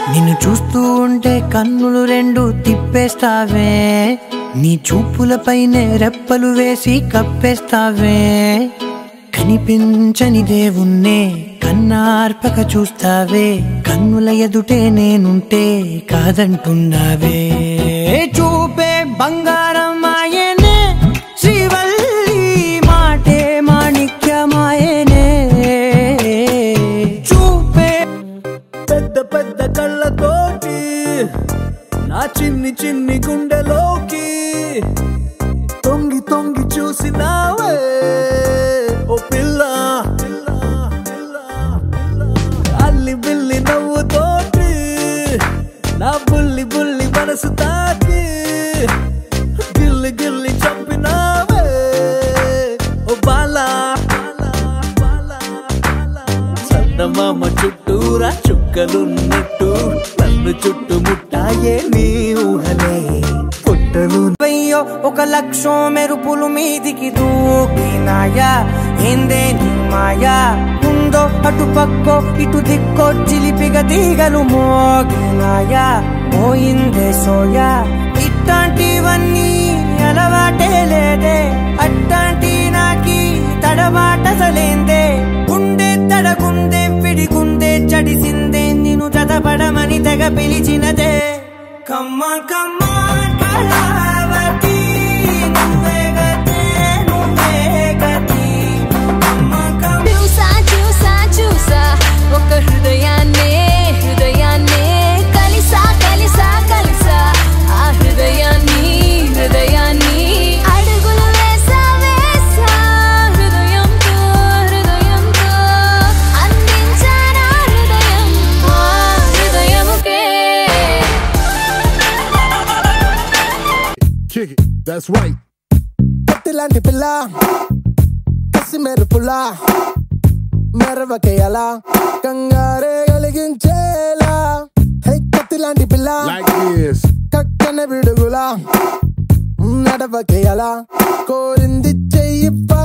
నిన్ను చూస్తూ ఉంటే కన్నులు రెండు తిప్పేస్తావే నీ చూపులపైనే రెప్పలు వేసి కప్పేస్తావే కనిపించని దేవుణ్ణే కన్నార్పక చూస్తావే కన్నుల ఎదుటే నేనుంటే కాదంటున్నావే చూపే బంగారం ఆయనే శ్రీవల్లి మాటే మాణిక్యమాయనే చూపే పెద్ద పెద్ద కళ్ళతోటి నా చిన్ని చిన్ని గుండెలోకి తొంగి తొంగి చూసినావే ఓ పిల్ల అల్లి బిల్లి నవ్వుతోటి నా బుల్లి బుల్లి మనసు తాకి గిల్లి గిల్లి చంపినావే ఓ బాలా చందమామ చుట్టూరా చుక్కలున్నట్టు నన్ను చుట్టుముట్టాయే నీ ఊహలే పుట్టలు వెయ్యో ఒక లక్షం మెరుపులు మీదికి దూకినాయా ఏందే నీ మాయా ఉందో అటు పక్కో ఇటు దిక్కో చిలిపిగ తీగలు మోగినాయా పోయిందే సోయా ఇట్లాంటివన్నీ అలవాటే లేదే అట్లాంటి నాకి తడబాటసలేందే గుండె తడగుందే విడిగుందే చడిసిందే నిన్ను చదపడమని తెగ పిలిచినదే కమ్మా కమ్మా కళావతి నువ్వే గతే నువ్వే గతి కమ్మా కమ్మా చూసా చూసా చూసా ఒక హృదయాన్నే హృదయాన్నే కలిసా కలిసా కలిసా ఆ హృదయాన్ని హృదయాన్ని అడుగులు వేసా వేసా హృదయంతో హృదయంతో అందించానా హృదయం ఆ హృదయముకే Kick it. That's right. కత్తిలాంటి పిల్ల కసి మెరుపులా మెరవకేయలా కంగారే కలిగించేలా హై కత్తిలాంటి పిల్ల Like this. కక్కన విడుగులా నడవకేయలా కోరింది చెయ్యి